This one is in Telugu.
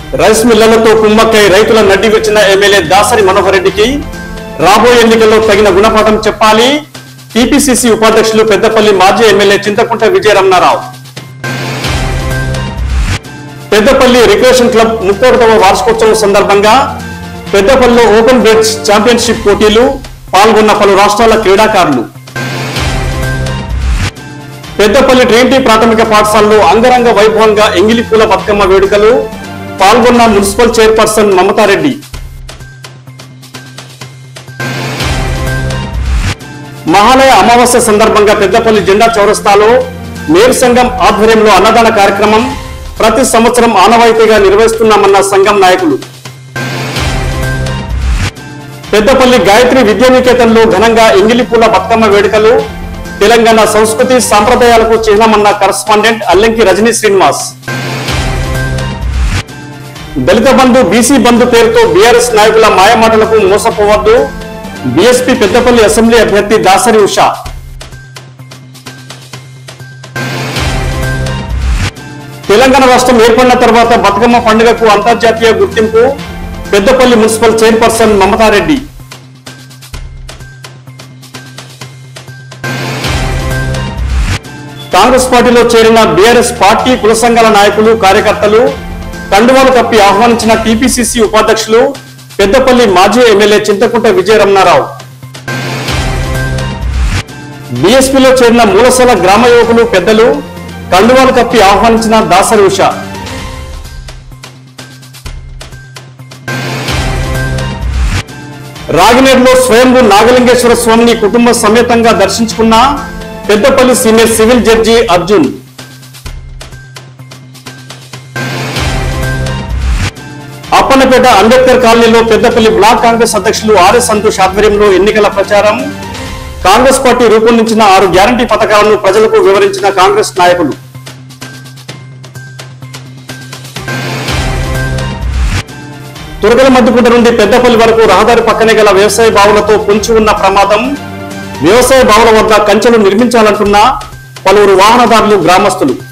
రైస్ మిల్లర్లతో కుమ్మక్కై రైతుల నడ్డి వచ్చిన ఎమ్మెల్యే దాసరి మనోహర్ రెడ్డికి రాబోయే ఎన్నికల్లో తగిన గుణపాఠం చెప్పాలి టీపీసీసీ ఉపాధ్యక్షులు పెద్దపల్లి మాజీ MLA Chintakunta Vijayaramanarao Peddapalli recreation club ముప్పొకటవ వార్షికోత్సవం సందర్భంగా పెద్దపల్లిలో ఓపెన్ బ్రిడ్జ్ ఛాంపియన్షిప్ పోటీలు పాల్గొన్న పలు రాష్ట్రాల క్రీడాకారులు పెద్దపల్లి ట్రైన్టీ ప్రాథమిక పాఠశాలలో అంగరంగ వైభవంగా ఎంగిలి పూల బతుకమ్మ వేడుకలు పాల్గొన్న మున్సిపల్ చైర్పర్సన్ మమతారెడ్డి మహాలయ అమావాస్య సందర్భంగా పెద్దపల్లి జెండా చౌరస్తాలో మేరు సంఘం ఆధ్వర్యంలో అన్నదాన కార్యక్రమం ప్రతి సంవత్సరం ఆనవాయితీగా నిర్వహిస్తున్నామన్న సంఘం నాయకులు పెద్దపల్లి గాయత్రి విద్యానికేతన్లో ఘనంగా ఎంగిలిపూల బతుకమ్మ వేడుకలు తెలంగాణ సంస్కృతి సాంప్రదాయాలకు చిహ్నమన్న కరస్పాండెంట్ అల్లంకి రజనీ శ్రీనివాస్ దళిత బంధు బీసీ బంధు పేరుతో బీఆర్ఎస్ నాయకుల మాయమాటలకు మోసపోవద్దు బీఎస్పీ పెద్దపల్లి అసెంబ్లీ అభ్యర్థి దాసరి ఉషా తెలంగాణ రాష్ట్రం ఏర్పడిన తర్వాత బతుకమ్మ పండుగకు అంతర్జాతీయ గుర్తింపు పెద్దపల్లి మున్సిపల్ చైర్పర్సన్ మమతారెడ్డి కాంగ్రెస్ పార్టీలో చేరిన బీఆర్ఎస్ పార్టీ కుల సంఘాల నాయకులు కార్యకర్తలు కండువాలు కప్పి ఆహ్వానించిన టీపీసీసీ ఉపాధ్యక్షులు పెద్దపల్లి మాజీ ఎమ్మెల్యే చింతకుంట విజయరమణారావు బీఎస్పీలో చేరిన మూలసల గ్రామ యువకులు పెద్దలు కండువాలు కప్పి ఆహ్వానించిన దాసరి ఉష రాగినేడులో స్వయంభూ నాగలింగేశ్వర స్వామిని కుటుంబ సమేతంగా దర్శించుకున్న Peddapalli senior civil judge Arjun Appannapeta Ambedkar కాలనీలో పెద్దపల్లి బ్లాక్ కాంగ్రెస్ అధ్యక్షులు ఆర్ఎస్ సంతోష్ ఆధ్వర్యంలో ఎన్నికల ప్రచారం కాంగ్రెస్ పార్టీ రూపొందించిన ఆరు గ్యారంటీ పథకాలను ప్రజలకు వివరించిన కాంగ్రెస్ నాయకులు తురగల మధ్యపుట నుండి పెద్దపల్లి వరకు రహదారి పక్కనే గల వ్యవసాయ బావులతో పొంచి ఉన్న ప్రమాదం వ్యవసాయ బావుల వద్ద కంచెలు నిర్మించాలంటున్న పలువురు వాహనదారులు గ్రామస్తులు